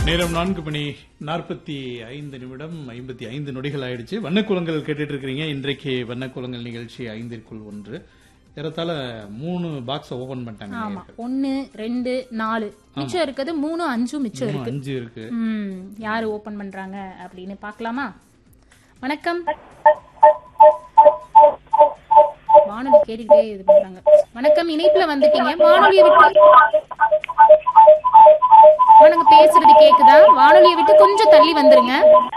நேரம் நான்கு மணி நாற்பத்தி ஐந்து நிமிடம் ஐம்பத்தி ஐந்து நொடிகள் ஆயிடுச்சு வண்ணக்குளங்கள் கேட்டுட்டு இருக்கிறீங்க இன்றைக்கு வண்ணக்குளங்கள் நிகழ்ச்சி ஐந்திற்குள் ஒன்று ஏறத்தாழ மூணு பாக்ஸ் ஓபன் பண்ணிட்டாங்க ஆமா நேயர்கள். ஒன்னு ரெண்டு நாலு மிச்சம் இருக்குது மூணு அஞ்சும் மிச்சம் மூணு, இருக்கு அஞ்சு இருக்கு ம் யாரு ஓபன் பண்றாங்க அப்படின்னு பார்க்கலாமா வணக்கம் வானொலி கேட்டுக்கிட்டே இது பண்றாங்க வணக்கம் இணைப்புல வந்துட்டீங்க வானொலியை விட்டு நாங்க பேசுறது கேக்குதா வானொலியை விட்டு கொஞ்சம் தள்ளி வந்துருங்க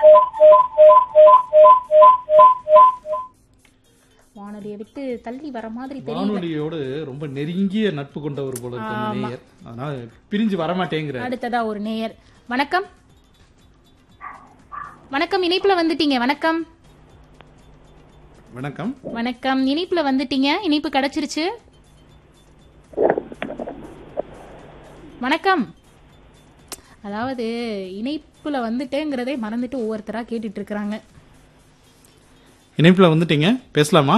வானொலியை விட்டு தள்ளி வர மாதிரி தெரியல வானொலியோடு ரொம்ப நெருங்கிய நட்பு கொண்டவர் போல இருக்கு அந்த நேயர் அதனால பிரிஞ்சு வரமாட்டேங்கிற அடுத்ததா ஒரு நேயர் வணக்கம் வணக்கம் இணைப்புல வந்துட்டீங்க வணக்கம் வணக்கம் வணக்கம் இணைப்புல வந்துட்டீங்க இணைப்பு கிடைச்சிருச்சு வணக்கம் அதாவது இணைப்புல வந்துட்டேங்கிறதே மறந்துட்டு ஒவ்வொருத்தரா கேட்டுட்டு இருக்கிறாங்க இணைப்புல வந்துட்டீங்க பேசலாமா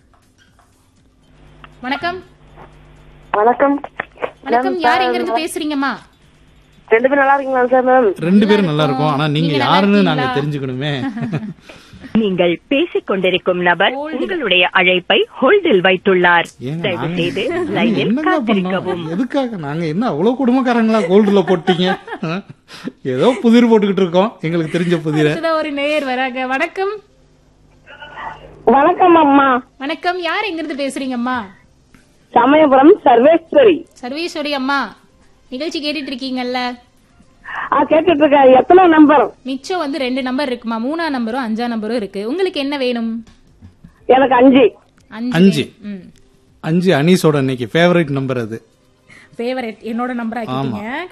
வணக்கம் வணக்கம் வணக்கம் யார் எங்க இருந்து பேசுறீங்கம்மா ரெண்டு பேரும் நல்லா இருக்கீங்களா சார் மேம் ரெண்டு பேரும் நல்லா இருக்கும் ஆனா நீங்க நீங்க நல்லா யாருன்னு நாங்க இருக்கீங்களா? தெரிஞ்சுக்கணுமே நீங்கள் பேசிக் கொண்டிருக்கும் நபர் உங்களுடைய அழைப்பை ஹோல்டில் வைத்துள்ளார் ஏங்க, தயவு நாங்க- செய்து நாங்க லைனில் என்னங்க காத்திருக்கவும் பண்ணோம்? எதுக்காக நாங்க என்ன அவ்வளவு குடும்பக்காரங்களா கோல்டுல போட்டீங்க ஆ? ஏதோ புதிர் போட்டுக்கிட்டு இருக்கோம் எங்களுக்கு தெரிஞ்ச புதிர அடுத்ததா ஒரு நேயர் வராங்க வணக்கம் வணக்கம் அம்மா வணக்கம் யார் எங்க இருந்து பேசுறீங்கம்மா சமயபுரம் சர்வேஸ்வரி சர்வேஸ்வரி அம்மா நிகழ்ச்சி கேட்டுட்டு இருக்கீங்கல்ல ஆ கேட்டுட்டு இருக்கேன் எத்தனை நம்பர் மிச்சம் வந்து ரெண்டு நம்பர் இருக்குமா மூணா நம்பரும் அஞ்சா நம்பரும் இருக்கு உங்களுக்கு என்ன வேணும் எனக்கு அஞ்சு அஞ்சு அஞ்சு. வேணும். ம் அஞ்சு அனீஸோட இன்னைக்கு ஃபேவரட் நம்பர் அது ஃபேவரட் என்னோட நம்பர் ஆக்கிட்டீங்க